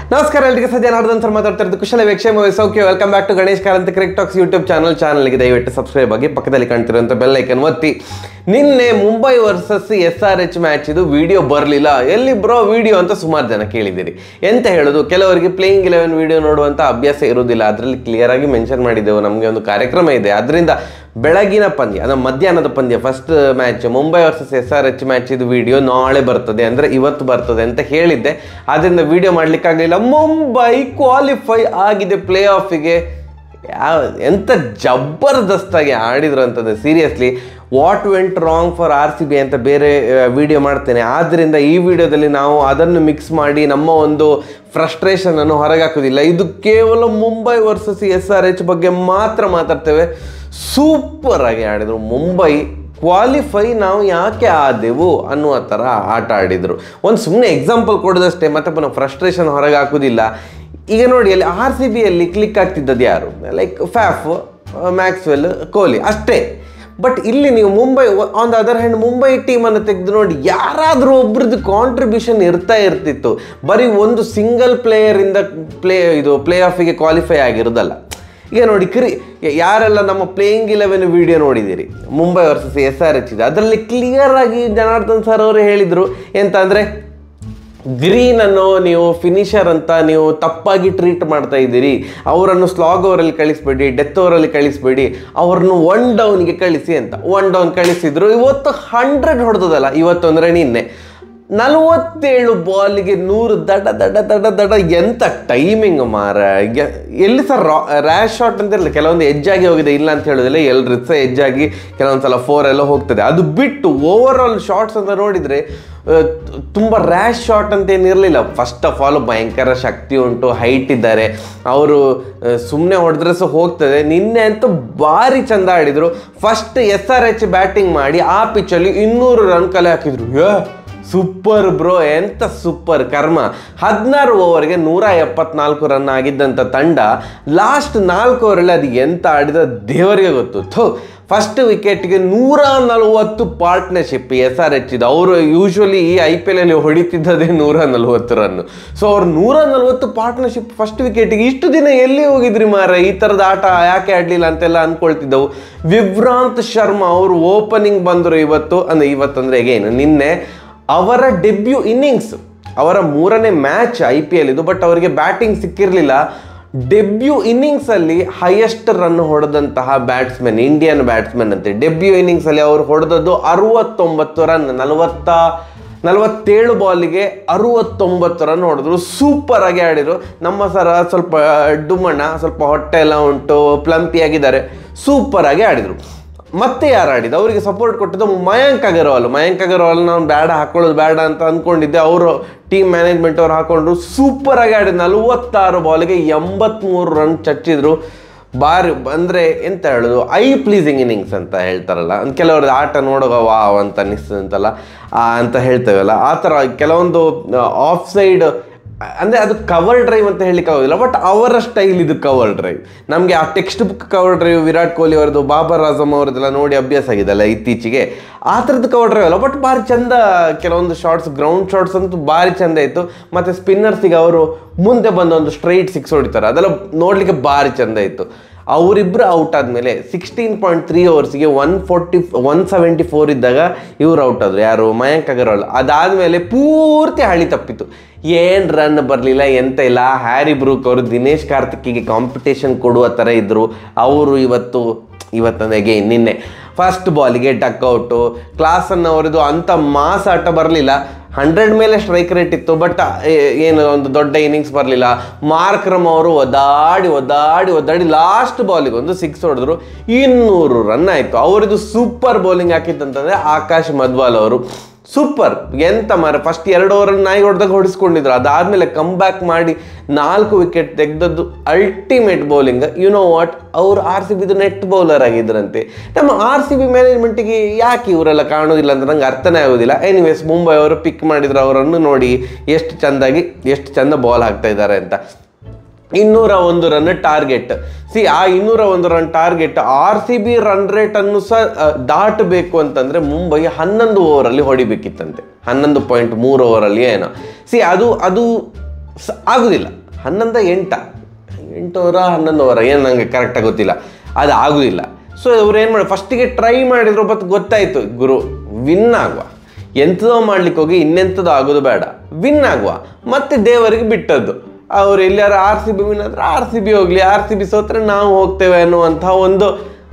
ನಮಸ್ಕಾರ ಎಲ್ರಿಗೆ ಸದ್ಯ northern sir ಮಾತಾಡ್ತಾ ಇರೋದು ಕುಶಲ ವೇಕ್ಷೇಮ ಸೌಖ್ಯ welcome back to Ganesh Karanth cricket talks YouTube channel ಚಾನಲ್ಗೆ ದಯವಿಟ್ಟು ಸಬ್ಸ್ಕ್ರೈಬ್ ಆಗಿ ಪಕ್ಕದಲ್ಲಿ ಕಾಣ್ತಿರುವಂಥ ಬೆಲ್ ಐಕನ್ ಒತ್ತಿ ನಿನ್ನೆ Mumbai versus S R H match ಇದು ವಿಡಿಯೋ ಬರಲಿಲ್ಲ ಎಲ್ಲಿ ಬ್ರೋ ವಿಡಿಯೋ ಅಂತ ಸುಮಾರು ಜನ ಕೇಳಿದ್ದೀರಿ ಎಂತ ಹೇಳೋದು ಕೆಲವರಿಗೆ ಪ್ಲೇಯಿಂಗ್ ಇಲೆವೆನ್ ವಿಡಿಯೋ ನೋಡುವಂಥ ಅಭ್ಯಾಸ ಇರುವುದಿಲ್ಲ ಅದರಲ್ಲಿ ಕ್ಲಿಯರ್ ಆಗಿ ಮೆನ್ಷನ್ ಮಾಡಿದ್ದೆವು ನಮಗೆ ಒಂದು ಕಾರ್ಯಕ್ರಮ ಇದೆ ಅದರಿಂದ ಬೆಳಗಿನ ಪಂದ್ಯ ಅಂದರೆ ಮಧ್ಯಾಹ್ನದ ಪಂದ್ಯ first match Mumbai versus S R H match ಇದು ವಿಡಿಯೋ ನಾಳೆ ಬರ್ತದೆ ಅಂದರೆ ಇವತ್ತು ಬರ್ತದೆ ಅಂತ ಹೇಳಿದ್ದೆ ಆದ್ದರಿಂದ ವಿಡಿಯೋ ಮಾಡಲಿಕ್ಕಾಗಲಿಲ್ಲ ಮುಂಬೈ ಕ್ವಾಲಿಫೈ ಆಗಿದೆ ಪ್ಲೇ ಆಫಿಗೆ ಯಾವ ಎಂತ ಜಬರ್ದಸ್ತಾಗಿ ಆಡಿದ್ರು ಅಂತಂದ್ರೆ seriously what went wrong for R C B ಅಂತ ಬೇರೆ ವಿಡಿಯೋ ಮಾಡ್ತೇನೆ ಆದ್ದರಿಂದ ಈ ವಿಡಿಯೋದಲ್ಲಿ ನಾವು ಅದನ್ನು ಮಿಕ್ಸ್ ಮಾಡಿ ನಮ್ಮ ಒಂದು ಫ್ರಸ್ಟ್ರೇಷನ್ ಅನ್ನು ಹೊರಗಾಕೋದಿಲ್ಲ ಇದು ಕೇವಲ Mumbai versus S R H ಬಗ್ಗೆ ಮಾತ್ರ ಮಾತಾಡ್ತೇವೆ ಸೂಪರ್ ಆಗಿ ಆಡಿದ್ರು ಮುಂಬೈ ಕ್ವಾಲಿಫೈ ನಾವು ಯಾಕೆ ಆದೆವು ಅನ್ನುವ ಥರ ಆಟ ಆಡಿದರು ಒಂದು ಸುಮ್ಮನೆ ಎಕ್ಸಾಂಪಲ್ ಕೊಡೋದಷ್ಟೇ ಮತ್ತೆ ಪುನಃ ಫ್ರಸ್ಟ್ರೇಷನ್ ಹೊರಗೆ ಹಾಕೋದಿಲ್ಲ ಈಗ ನೋಡಿ ಅಲ್ಲಿ ಆರ್ ಸಿ ಬಿಯಲ್ಲಿ ಕ್ಲಿಕ್ ಆಗ್ತಿದ್ದದ್ದು ಯಾರು ಲೈಕ್ ಫ್ಯಾಫ್ ಮ್ಯಾಕ್ಸ್ವೆಲ್ ಕೊಹ್ಲಿ ಅಷ್ಟೇ ಬಟ್ ಇಲ್ಲಿ ನೀವು Mumbai on the other hand Mumbai ಟೀಮನ್ನು ತೆಗೆದು ನೋಡಿ ಯಾರಾದರೂ ಒಬ್ರದ್ದು ಕಾಂಟ್ರಿಬ್ಯೂಷನ್ ಇರ್ತಾ ಇರ್ತಿತ್ತು ಬರೀ ಒಂದು ಸಿಂಗಲ್ ಪ್ಲೇಯರಿಂದ ಪ್ಲೇ ಇದು ಪ್ಲೇ ಆಫಿಗೆ ಕ್ವಾಲಿಫೈ ಆಗಿರೋದಲ್ಲ ಈಗ ನೋಡಿ ಕ್ರಿ ಯಾರೆಲ್ಲ ನಮ್ಮ ಪ್ಲೇಯಿಂಗ್ ಇಲೆವೆನ್ ವಿಡಿಯೋ ನೋಡಿದ್ದೀರಿ Mumbai versus S R H ಇದೆ ಅದರಲ್ಲಿ ಕ್ಲಿಯರ್ ಆಗಿ ಜನಾರ್ದನ್ ಸರ್ ಅವರು ಹೇಳಿದರು ಎಂತ ಅಂದರೆ ಗ್ರೀನ್ ಅನ್ನು ನೀವು ಫಿನಿಷರ್ ಅಂತ ನೀವು ತಪ್ಪಾಗಿ ಟ್ರೀಟ್ ಮಾಡ್ತಾ ಇದ್ದೀರಿ ಅವರನ್ನು ಸ್ಲಾಗ್ ಓವರಲ್ಲಿ ಕಳಿಸ್ಬೇಡಿ ಡೆತ್ ಓವರಲ್ಲಿ ಕಳಿಸ್ಬೇಡಿ ಅವ್ರನ್ನು ಒನ್ ಡೌನ್ಗೆ ಕಳಿಸಿ ಅಂತ ಒನ್ ಡೌನ್ ಕಳಿಸಿದ್ರು ಇವತ್ತು ಹಂಡ್ರೆಡ್ ಹೊಡೆದದಲ್ಲ ಇವತ್ತು ಅಂದರೆ ನಿನ್ನೆ ನಲವತ್ತೇಳು ಬಾಲಿಗೆ ನೂರು ದಡ ದಡ ದಡ ದಡ ಎಂತ ಟೈಮಿಂಗ್ ಮಾರ ಯ- ಎಲ್ಲಿ ಸರ್ ರ್ಯಾಶ್ ಶಾಟ್ ಅಂತ ಇರಲಿಲ್ಲ ಕೆಲವೊಂದು ಎಜ್ಜಾಗಿ ಹೋಗಿದೆ ಇಲ್ಲ ಅಂತ ಹೇಳೋದಿಲ್ಲ ಎಲ್ರು ಸಹ ಎಜ್ಜಾಗಿ ಕೆಲವೊಂದು ಸಲ ಫೋರ್ ಎಲ್ಲ ಹೋಗ್ತದೆ ಅದು ಬಿಟ್ಟು ಓವರ್ ಆಲ್ ಶಾರ್ಟ್ಸ್ ಅಂತ ನೋಡಿದರೆ ತುಂಬ ರ್ಯಾಶ್ ಶಾಟ್ ಅಂತ ಏನಿರಲಿಲ್ಲ ಫಸ್ಟ್ ಆಫ್ ಆಲ್ ಭಯಂಕರ ಶಕ್ತಿ ಉಂಟು ಹೈಟ್ ಇದ್ದಾರೆ ಅವರು ಸುಮ್ಮನೆ ಹೊಡೆದ್ರೆ ಸಹ ಹೋಗ್ತದೆ ನಿನ್ನೆ ಅಂತೂ ಭಾರಿ ಚಂದ ಆಡಿದರು first S R H batting ಮಾಡಿ ಆ ಪಿಚ್ಚಲ್ಲಿ ಇನ್ನೂರು ರನ್ ಕಲೆ ಹಾಕಿದ್ರು ಯಾ ಸೂಪರ್ ಬ್ರೋ ಎಂತ ಸೂಪರ್ ಕರ್ಮ ಹದಿನಾರು ಓವರ್ಗೆ ನೂರ ಎಪ್ಪತ್ನಾಲ್ಕು ರನ್ ಆಗಿದ್ದಂಥ ತಂಡ ಲಾಸ್ಟ್ ನಾಲ್ಕು ಓವರಲ್ಲಿ ಅದು ಎಂತ ಆಡಿದ ದೇವರಿಗೆ ಗೊತ್ತು ಥೋ ಫಸ್ಟ್ ವಿಕೆಟ್ಗೆ ನೂರ ನಲವತ್ತು ಪಾರ್ಟ್ನರ್ಶಿಪ್ ಎಸ್ ಆರ್ ಎಚ್ ಇದು ಅವರು ಯೂಶ್ವಲಿ ಈ ಐ ಪಿ ಎಲ್ ಅಲ್ಲಿ ಹೊಡಿತಿದ್ದದೇ ನೂರ ನಲವತ್ತು ರನ್ ಸೊ ಅವ್ರು ನೂರ ನಲವತ್ತು ಪಾರ್ಟ್ನರ್ಶಿಪ್ ಫಸ್ಟ್ ವಿಕೆಟ್ಗೆ ಇಷ್ಟು ದಿನ ಎಲ್ಲಿ ಹೋಗಿದ್ರಿ ಮಾರ ಈ ಥರದ ಆಟ ಯಾಕೆ ಆಡಲಿಲ್ಲ ಅಂತೆಲ್ಲ ಅಂದ್ಕೊಳ್ತಿದ್ದವು ವಿವ್ರಾಂತ್ ಶರ್ಮಾ ಅವರು ಓಪನಿಂಗ್ ಬಂದರು ಇವತ್ತು ಅಂದರೆ ಇವತ್ತಂದರೆ ಹೇಗೇನು ನಿನ್ನೆ ಅವರ ಡೆಬ್ಯೂ ಇನ್ನಿಂಗ್ಸ್ ಅವರ ಮೂರನೇ ಮ್ಯಾಚ್ ಐ ಪಿ ಎಲ್ ಇದು ಬಟ್ ಅವರಿಗೆ ಬ್ಯಾಟಿಂಗ್ ಸಿಕ್ಕಿರಲಿಲ್ಲ ಡೆಬ್ಯೂ ಇನ್ನಿಂಗ್ಸಲ್ಲಿ ಹೈಯೆಸ್ಟ್ ರನ್ ಹೊಡೆದಂತಹ ಬ್ಯಾಟ್ಸ್ಮನ್ ಇಂಡಿಯನ್ ಬ್ಯಾಟ್ಸ್ಮನ್ ಅಂತೆ ಡೆಬ್ಯೂ ಇನ್ನಿಂಗ್ಸಲ್ಲಿ ಅವರು ಹೊಡೆದದ್ದು ಅರುವತ್ತೊಂಬತ್ತು ರನ್ ನಲವತ್ತ ನಲವತ್ತೇಳು ಬಾಲಿಗೆ ಅರುವತ್ತೊಂಬತ್ತು ರನ್ ಹೊಡೆದ್ರು ಸೂಪರ್ ಆಗಿ ಆಡಿದ್ರು ನಮ್ಮ ಸರ ಸ್ವಲ್ಪ ಡುಮ್ಮಣ್ಣ ಸ್ವಲ್ಪ ಹೊಟ್ಟೆ ಎಲ್ಲ ಉಂಟು ಪ್ಲಂಪಿ ಆಗಿದ್ದಾರೆ ಸೂಪರ್ ಆಗಿ ಆಡಿದರು ಮತ್ತೆ ಯಾರು ಆಡಿದ ಅವರಿಗೆ ಸಪೋರ್ಟ್ ಕೊಟ್ಟಿದ್ದು ಮಯಾಂಕ್ ಅಗರ್ವಾಲ್ ಮಯಾಂಕ್ ಅಗರ್ವಾಲ್ ನಾನು ಬೇಡ ಹಾಕೊಳ್ಳೋದು ಬೇಡ ಅಂತ ಅಂದ್ಕೊಂಡಿದ್ದೆ ಅವರು ಟೀಮ್ ಮ್ಯಾನೇಜ್ಮೆಂಟ್ ಅವ್ರು ಹಾಕೊಂಡ್ರು ಸೂಪರ್ ಆಗಿ ಆಡಿದ ನಲವತ್ತಾರು ಬಾಲಿಗೆ ಎಂಬತ್ಮೂರು ರನ್ ಚಚ್ಚಿದ್ರು ಬಾರಿ ಅಂದರೆ ಎಂತ ಹೇಳೋದು ಐ ಪ್ಲೀಸಿಂಗ್ ಇನ್ನಿಂಗ್ಸ್ ಅಂತ ಹೇಳ್ತಾರಲ್ಲ ಅಂದ್ ಕೆಲವ್ರದ್ದು ಆಟ ನೋಡುವ ವಾವ್ ಅಂತ ಅನ್ನಿಸ್ತಂತಲ್ಲ ಆ ಅಂತ ಹೇಳ್ತೇವಲ್ಲ ಆ ಥರ ಕೆಲವೊಂದು ಆಫ್ ಸೈಡ್ ಅಂದರೆ ಅದು ಕವರ್ ಡ್ರೈವ್ ಅಂತ ಹೇಳಲಿಕ್ಕೆ ಆಗೋದಿಲ್ಲ ಬಟ್ ಅವರ ಸ್ಟೈಲ್ ಇದು ಕವರ್ ಡ್ರೈವ್ ನಮಗೆ ಆ text book cover drive Virat Kohli ಅವರದ್ದು ಬಾಬರ್ ಆಜಮ್ ಅವರದ್ದೆಲ್ಲ ನೋಡಿ ಅಭ್ಯಾಸ ಆಗಿದೆಲ್ಲ ಇತ್ತೀಚೆಗೆ ಆ ಥರದ್ದು ಕವರ್ ಡ್ರೈವ್ ಅಲ್ಲ ಬಟ್ ಭಾರಿ ಚಂದ ಕೆಲವೊಂದು ಶಾರ್ಟ್ಸ್ ಗ್ರೌಂಡ್ ಶಾರ್ಟ್ಸ್ ಅಂತೂ ಭಾರಿ ಚಂದ ಇತ್ತು ಮತ್ತು ಸ್ಪಿನ್ನರ್ಸಿಗೆ ಅವರು ಮುಂದೆ ಬಂದು ಒಂದು ಸ್ಟ್ರೈಟ್ ಸಿಕ್ಸ್ ಹೊಡಿತಾರೆ ಅದೆಲ್ಲ ನೋಡಲಿಕ್ಕೆ ಭಾರಿ ಚಂದ ಇತ್ತು ಅವರಿಬ್ಬರು ಔಟ್ ಆದಮೇಲೆ ಸಿಕ್ಸ್ಟೀನ್ ಪಾಯಿಂಟ್ ತ್ರೀ ಓವರ್ಸ್ಗೆ one forty one seventy four ಇದ್ದಾಗ ಇವ್ರು ಔಟ್ ಆದರು ಯಾರು ಮಯಾಂಕ್ ಅಗರ್ವಾಲ್ ಅದಾದಮೇಲೆ ಪೂರ್ತಿ ಹಳಿ ತಪ್ಪಿತ್ತು ಏನು ರನ್ ಬರಲಿಲ್ಲ ಎಂತ ಇಲ್ಲ ಹ್ಯಾರಿ ಬ್ರೂಕ್ ಅವರು ದಿನೇಶ್ ಕಾರ್ತಿಕ್ಕಿಗೆ ಕಾಂಪಿಟೇಷನ್ ಕೊಡುವ ಥರ ಇದ್ದರು ಅವರು ಇವತ್ತು ಇವತ್ತಂದ್ರೆ ಅಗೇನ್ ನಿನ್ನೆ ಫಸ್ಟ್ ಬಾಲಿಗೆ ಡಕ್ಔಟು ಕ್ಲಾಸನ್ನು ಅವರದು ಅಂಥ ಮಾಸ್ ಆಟ ಬರಲಿಲ್ಲ ಹಂಡ್ರೆಡ್ ಮೇಲೆ ಸ್ಟ್ರೈಕ್ ರೇಟ್ ಇತ್ತು ಬಟ್ ಏನು ಒಂದು ದೊಡ್ಡ ಇನ್ನಿಂಗ್ಸ್ ಬರಲಿಲ್ಲ ಮಾರ್ಕ್ರಮ್ ಅವರು ಒದಾಡಿ ಒದಾಡಿ ಒದಾಡಿ ಲಾಸ್ಟ್ ಬಾಲಿಗೆ ಒಂದು ಸಿಕ್ಸ್ ಹೊಡೆದ್ರು ಇನ್ನೂರು ರನ್ ಆಯಿತು ಅವರದು ಸೂಪರ್ ಬೌಲಿಂಗ್ ಹಾಕಿತ್ತಂತಂದರೆ ಆಕಾಶ್ ಮಧ್ವಾಲ್ ಅವರು ಸೂಪರ್ ಎಂತ ಮಾರ ಫಸ್ಟ್ ಎರಡು ಓವರಲ್ಲಿ ನಾಯಿ ಹೊಡೆದಾಗ ಹೊಡಿಸ್ಕೊಂಡಿದ್ರು ಅದಾದಮೇಲೆ ಕಮ್ ಬ್ಯಾಕ್ ಮಾಡಿ ನಾಲ್ಕು ವಿಕೆಟ್ ತೆಗೆದದ್ದು ultimate bowling you know what ಅವರು ಆರ್ ಸಿ ಬಿದು ನೆಟ್ ಬೌಲರ್ ಆಗಿದ್ರಂತೆ ನಮ್ಮ ಆರ್ ಸಿ ಬಿ ಮ್ಯಾನೇಜ್ಮೆಂಟಿಗೆ ಯಾಕೆ ಇವರೆಲ್ಲ ಕಾಣೋದಿಲ್ಲ ಅಂತ ನಂಗೆ ಅರ್ಥನೇ ಆಗೋದಿಲ್ಲ ಎನಿವೇಸ್ ಮುಂಬೈ ಅವರು ಪಿಕ್ ಮಾಡಿದ್ರು ಅವರನ್ನು ನೋಡಿ ಎಷ್ಟು ಚೆಂದಾಗಿ ಎಷ್ಟು ಚೆಂದ ಬಾಲ್ ಹಾಕ್ತಾ ಇದ್ದಾರೆ ಅಂತ ಇನ್ನೂರ ಒಂದು ರನ್ ಟಾರ್ಗೆಟ್ ಸಿ ಆ ಇನ್ನೂರ ಒಂದು run target R C B run rate ಅನ್ನು ಸಹ ಆ, ದಾಟಬೇಕು ಅಂತಂದ್ರೆ ಮುಂಬೈ ಹನ್ನೊಂದು ಓವರಲ್ಲಿ ಹೊಡಿಬೇಕಿತ್ತಂತೆ ಹನ್ನೊಂದು ಪಾಯಿಂಟ್ ಮೂರು ಓವರಲ್ಲಿ ಏನೋ ಸಿ ಅದು ಅದು ಸ ಆಗೋದಿಲ್ಲ ಹನ್ನೊಂದ ಎಂಟ ಎಂಟು ಓವರ ಹನ್ನೊಂದು ಓವರ ಏನು ನನಗೆ ಕರೆಕ್ಟಾಗಿ ಗೊತ್ತಿಲ್ಲ ಅದು ಆಗೋದಿಲ್ಲ ಸೊ ಇವ್ರು ಏನು ಮಾಡಿ ಫಸ್ಟಿಗೆ ಟ್ರೈ ಮಾಡಿದ್ರು ಬಟ್ ಗೊತ್ತಾಯಿತು ಗುರು ವಿನ್ ಆಗುವ ಎಂಥದೋ ಮಾಡ್ಲಿಕ್ಕೆ ಹೋಗಿ ಇನ್ನೆಂಥದೋ ಆಗೋದು ಬೇಡ ವಿನ್ ಆಗುವ ಮತ್ತೆ ದೇವರಿಗೆ ಬಿಟ್ಟದ್ದು ಅವ್ರು ಎಲ್ಲಾರು ಆರ್ ಸಿ ಬಿ ವಿನ್ ಆದ್ರೆ ಆರ್ ಸಿ ಬಿ ಹೋಗ್ಲಿ ಆರ್ ಸಿ ಬಿ ಸೋತ್ರೆ ನಾವು ಹೋಗ್ತೇವೆ ಅನ್ನುವಂಥ ಒಂದು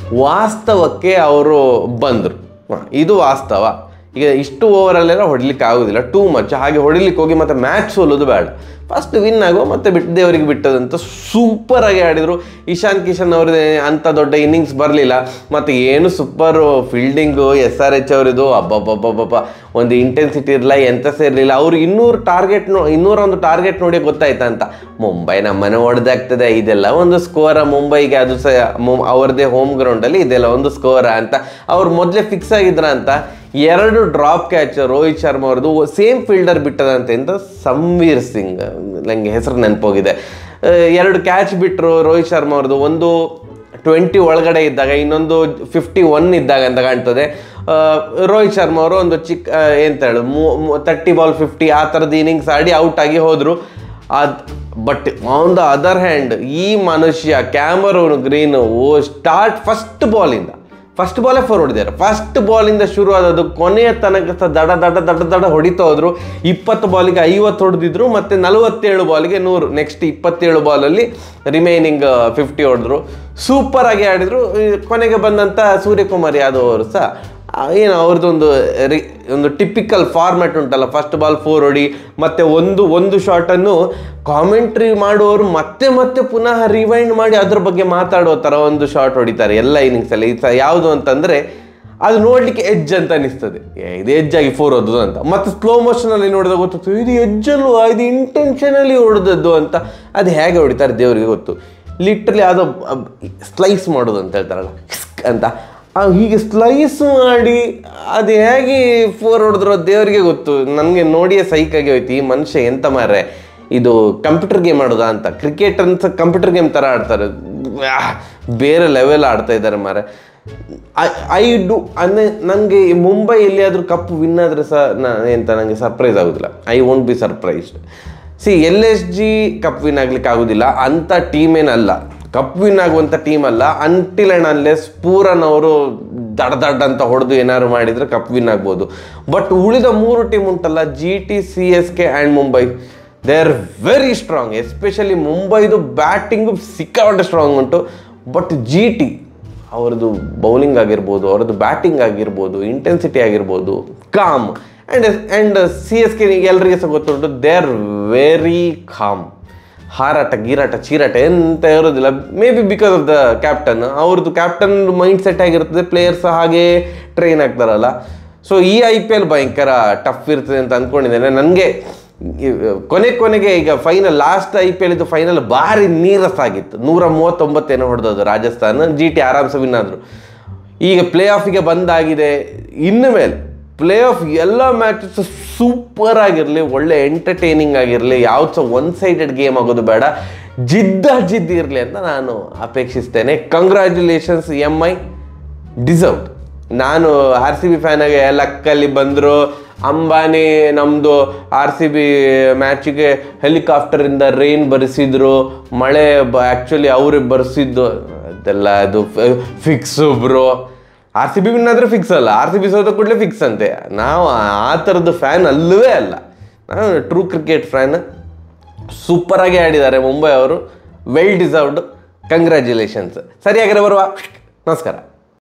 ವಾಸ್ತವಕ್ಕೆ ಅವರು ಬಂದರು ಇದು ವಾಸ್ತವ ಈಗ ಇಷ್ಟು ಓವರಲ್ಲೆಲ್ಲ ಹೊಡಿಲಿಕ್ಕೆ ಆಗೋದಿಲ್ಲ ಟೂ ಮಚ್ ಹಾಗೆ ಹೊಡಿಲಿಕ್ಕೆ ಹೋಗಿ ಮತ್ತೆ ಮ್ಯಾಚ್ ಸೋಲೋದು ಬೇಡ ಫಸ್ಟ್ ವಿನ್ ಆಗೋ ಮತ್ತೆ ಬಿಟ್ಟು ದೇವರಿಗೆ ಬಿಟ್ಟದಂತ ಸೂಪರ್ ಆಗಿ ಆಡಿದ್ರು ಇಶಾನ್ ಕಿಶನ್ ಅವ್ರದ್ದು ಅಂಥ ದೊಡ್ಡ ಇನ್ನಿಂಗ್ಸ್ ಬರಲಿಲ್ಲ ಮತ್ತು ಏನು super fielding S R H ಅವರಿದು ಅಬ್ಬಬ್ಬಬ್ಬಬ್ಬ ಒಂದು ಇಂಟೆನ್ಸಿಟಿ ಇರಲಿಲ್ಲ ಎಂತ ಸೇರಲಿಲ್ಲ ಅವ್ರು ಇನ್ನೂರು ಟಾರ್ಗೆಟ್ ನೋ ಇನ್ನೂರ ಒಂದು ಟಾರ್ಗೆಟ್ ನೋಡಿ ಗೊತ್ತಾಯ್ತಾ ಅಂತ ಮುಂಬೈ ನಮ್ಮನೆ ಹೊಡೆದಾಗ್ತದೆ ಇದೆಲ್ಲ ಒಂದು ಸ್ಕೋರ ಮುಂಬೈಗೆ ಅದು ಸಹ ಮು- ಅವ್ರದ್ದೇ ಹೋಮ್ ಗ್ರೌಂಡಲ್ಲಿ ಇದೆಲ್ಲ ಒಂದು ಸ್ಕೋರ ಅಂತ ಅವ್ರು ಮೊದಲೇ ಫಿಕ್ಸ್ ಆಗಿದ್ರ ಅಂತ ಎರಡು ಡ್ರಾಪ್ ಕ್ಯಾಚ್ ರೋಹಿತ್ ಶರ್ಮಾ ಅವ್ರದ್ದು ಸೇಮ್ ಫೀಲ್ಡರ್ ಬಿಟ್ಟದಂತೆ ಅಂತ ಸಂವೀರ್ ಸಿಂಗ್ ನಂಗೆ ಹೆಸರು ನೆನಪೋಗಿದೆ ಆ, ಎರಡು ಕ್ಯಾಚ್ ಬಿಟ್ಟರು ರೋಹಿತ್ ಶರ್ಮಾ ಅವ್ರದ್ದು ಒಂದು ಟ್ವೆಂಟಿ ಒಳಗಡೆ ಇದ್ದಾಗ ಇನ್ನೊಂದು ಫಿಫ್ಟಿ ಒನ್ ಇದ್ದಾಗ ಅಂತ ಕಾಣ್ತದೆ ಆ, ರೋಹಿತ್ ಶರ್ಮಾ ಅವರು ಒಂದು ಚಿಕ್ಕ ಆ, ಎಂತ ಹೇಳು ತರ್ಟಿ ಬಾಲ್ ಫಿಫ್ಟಿ ಆ ಥರದ ಇನ್ನಿಂಗ್ಸ್ ಆಡಿ ಔಟ್ ಆಗಿ ಹೋದರು ಅದ್ but on the other hand ಈ ಮನುಷ್ಯ ಕ್ಯಾಮರೂನ್ ಗ್ರೀನ್ ಓ ಸ್ಟಾರ್ಟ್ ಫಸ್ಟ್ ಬಾಲಿಂದ ಫಸ್ಟ್ ಬಾಲೇ ಫೋರ್ ಹೊಡೆದಿದ್ದಾರೆ ಫಸ್ಟ್ ಬಾಲಿಂದ ಶುರು ಆದದ್ದು ಕೊನೆಯ ತನಕ ಸಹ ದಡ ದಡ ದಡ ದಡ ಹೊಡಿತಾ ಹೋದ್ರು ಇಪ್ಪತ್ತು ಬಾಲಿಗೆ ಐವತ್ತು ಹೊಡೆದಿದ್ರು ಮತ್ತೆ ನಲವತ್ತೇಳು ಬಾಲಿಗೆ ನೂರು ನೆಕ್ಸ್ಟ್ ಇಪ್ಪತ್ತೇಳು ಬಾಲಲ್ಲಿ ರಿಮೈನಿಂಗ್ ಫಿಫ್ಟಿ ಹೊಡೆದ್ರು ಸೂಪರ್ ಆಗಿ ಆಡಿದ್ರು ಈ ಕೊನೆಗೆ ಬಂದಂಥ ಸೂರ್ಯಕುಮಾರ್ ಯಾದವ್ ಅವರು ಸಹ ಆ, ಏನು ಅವ್ರದ್ದೊಂದು ರಿ ಒಂದು ಟಿಪಿಕಲ್ ಫಾರ್ಮ್ಯಾಟ್ ಉಂಟಲ್ಲ ಫಸ್ಟ್ ಬಾಲ್ ಫೋರ್ ಹೊಡಿ ಮತ್ತೆ ಒಂದು ಒಂದು ಶಾಟನ್ನು ಕಾಮೆಂಟ್ರಿ ಮಾಡುವವರು ಮತ್ತೆ ಮತ್ತೆ ಪುನಃ ರಿವೈಂಡ್ ಮಾಡಿ ಅದ್ರ ಬಗ್ಗೆ ಮಾತಾಡೋ ಥರ ಒಂದು ಶಾಟ್ ಹೊಡಿತಾರೆ ಎಲ್ಲ ಇನ್ನಿಂಗ್ಸಲ್ಲಿ ಇದು ಸಹ ಯಾವುದು ಅಂತಂದರೆ ಅದು ನೋಡ್ಲಿಕ್ಕೆ ಎಜ್ ಅಂತ ಅನಿಸ್ತದೆ ಏ, ಇದು ಎಜ್ ಆಗಿ ಫೋರ್ ಹೊಡೆದು ಅಂತ ಮತ್ತೆ ಸ್ಲೋ ಮೋಷನಲ್ಲಿ ನೋಡಿದಾಗ ಗೊತ್ತಾಗ್ತದೆ ಇದು ಎಜ್ಜಲ್ವಾ ಇದು ಇಂಟೆನ್ಷನಲಿ ಹೊಡೆದದ್ದು ಅಂತ ಅದು ಹೇಗೆ ಹೊಡಿತಾರೆ ದೇವರಿಗೆ ಗೊತ್ತು ಲಿಟ್ರಲಿ ಅದು ಸ್ಲೈಸ್ ಮಾಡೋದು ಅಂತ ಹೇಳ್ತಾರಲ್ಲ ಹಿಸ್ಕ್ ಅಂತ ಆ ಹೀಗೆ ಸ್ಲೈಸ್ ಮಾಡಿ ಅದು ಹೇಗೆ ಫೋರ್ ಹೊಡೆದ್ರೋ ದೇವರಿಗೆ ಗೊತ್ತು ನನಗೆ ನೋಡಿಯೇ ಸೈಕಾಗಿ ಹೋಯ್ತು ಈ ಮನುಷ್ಯ ಎಂತ ಮಾರೆ ಇದು ಕಂಪ್ಯೂಟರ್ ಗೇಮ್ ಆಡೋದಾ ಅಂತ ಕ್ರಿಕೆಟ್ ಅಂತ ಕಂಪ್ಯೂಟರ್ ಗೇಮ್ ಥರ ಆಡ್ತಾರೆ ಆಹ್, ಬೇರೆ ಲೆವೆಲ್ ಆಡ್ತಾ ಇದ್ದಾರೆ ಮಾರೆ ಐ ಡು ಅಂದರೆ ನನಗೆ ಮುಂಬೈ ಎಲ್ಲಿಯಾದರೂ ಕಪ್ ವಿನ್ ಆದರೆ ಸಹ ನಾ ಎಂತ ನನಗೆ ಸರ್ಪ್ರೈಸ್ ಆಗೋದಿಲ್ಲ I won't be surprised see L S G cup win ಆಗ್ಲಿಕ್ಕೆ ಆಗೋದಿಲ್ಲ ಅಂಥ ಟೀಮ್ ಏನಲ್ಲ ಕಪ್ ವಿನ್ ಆಗುವಂಥ ಟೀಮ್ ಅಲ್ಲ ಅಂಟಿಲ್ ಆ್ಯಂಡ್ ಅನ್ಲೆಸ್ ಪೂರನ್ ಅವರು ದಡ ದಡ್ ಅಂತ ಹೊಡೆದು ಏನಾದ್ರು ಮಾಡಿದರೆ ಕಪ್ ವಿನ್ ಆಗ್ಬೋದು ಬಟ್ ಉಳಿದ ಮೂರು ಟೀಮ್ ಉಂಟಲ್ಲ G T C S K and Mumbai they are very strong especially ಮುಂಬೈದು ಬ್ಯಾಟಿಂಗು ಸಿಕ್ಕಾಪಟ್ಟೆ ಸ್ಟ್ರಾಂಗ್ ಉಂಟು ಬಟ್ ಜಿ ಟಿ ಅವ್ರದ್ದು ಬೌಲಿಂಗ್ ಆಗಿರ್ಬೋದು ಅವ್ರದ್ದು ಬ್ಯಾಟಿಂಗ್ ಆಗಿರ್ಬೋದು ಇಂಟೆನ್ಸಿಟಿ ಆಗಿರ್ಬೋದು calm and and C S K ಎಲ್ಲರಿಗೆ ಸಹ ಗೊತ್ತುಂಟು ದೇ ಆರ್ ವೆರಿ ಕಾಮ್ ಹಾರಾಟ ಗೀರಾಟ ಚೀರಾಟ ಎಂತ ಇರೋದಿಲ್ಲ may be because of the captain ಅವ್ರದ್ದು ಕ್ಯಾಪ್ಟನ್ ಮೈಂಡ್ ಸೆಟ್ ಆಗಿರ್ತದೆ ಪ್ಲೇಯರ್ಸ್ ಹಾಗೆ ಟ್ರೈನ್ ಆಗ್ತಾರಲ್ಲ ಸೊ ಈ ಐ ಪಿ ಎಲ್ ಭಯಂಕರ ಟಫ್ ಇರ್ತದೆ ಅಂತ ಅಂದ್ಕೊಂಡಿದ್ದೇನೆ ನನಗೆ ಕೊನೆ ಕೊನೆಗೆ ಈಗ final last I P L ಇದು ಫೈನಲ್ ಭಾರಿ ನೀರಸಾಗಿತ್ತು ನೂರ ಮೂವತ್ತೊಂಬತ್ತೇನೋ ಹೊಡೆದದ್ದು ರಾಜಸ್ಥಾನ ಜಿ ಟಿ ಆರಾಮ್ಸೆ ವಿನ್ ಆದರು ಈಗ ಪ್ಲೇ ಆಫಿಗೆ ಬಂದಾಗಿದೆ ಇನ್ನು ಮೇಲೆ ಪ್ಲೇ ಆಫ್ ಎಲ್ಲ ಮ್ಯಾಚಸ್ ಸೂಪರ್ ಆಗಿರಲಿ ಒಳ್ಳೆ ಎಂಟರ್ಟೈನಿಂಗ್ ಆಗಿರಲಿ ಯಾವ್ದು ಸಹ ಒನ್ ಸೈಡೆಡ್ ಗೇಮ್ ಆಗೋದು ಬೇಡ ಜಿದ್ದ ಜಿದ್ದ ಇರಲಿ ಅಂತ ನಾನು ಅಪೇಕ್ಷಿಸ್ತೇನೆ ಕಂಗ್ರ್ಯಾಚುಲೇಷನ್ಸ್ ಎಮ್ ಐ ಡಿಸರ್ವ್ಡ್ ನಾನು ಆರ್ ಸಿ ಬಿ ಫ್ಯಾನಾಗೆ ಲಕ್ಕಲ್ಲಿ ಬಂದರು ಅಂಬಾನಿ ನಮ್ಮದು ಆರ್ ಸಿ ಬಿ ಮ್ಯಾಚಿಗೆ ಹೆಲಿಕಾಪ್ಟರಿಂದ ರೈನ್ ಬರೆಸಿದ್ರು ಮಳೆ ಬ ಆ್ಯಕ್ಚುಲಿ ಅವರೇ ಬರೆಸಿದ್ದು ಅದೆಲ್ಲ ಅದು fix bro R C B win ಆದರೆ ಫಿಕ್ಸ್ ಅಲ್ಲ ಆರ್ ಸಿ ಬಿ ಸೋತ ಕೂಡಲೇ ಫಿಕ್ಸ್ ಅಂತೆ ನಾವು ಆ ಥರದ್ದು ಫ್ಯಾನ್ ಅಲ್ಲವೇ ಅಲ್ಲ ನಾನು ಟ್ರೂ ಕ್ರಿಕೆಟ್ ಫ್ಯಾನ್ ಸೂಪರಾಗಿ ಆಡಿದ್ದಾರೆ ಮುಂಬೈ ಅವರು ವೆಲ್ ಡಿಸರ್ವ್ಡ್ ಕಂಗ್ರ್ಯಾಚುಲೇಷನ್ಸ್ ಸರಿಯಾಗಿರೋ ಬರುವ ನಮಸ್ಕಾರ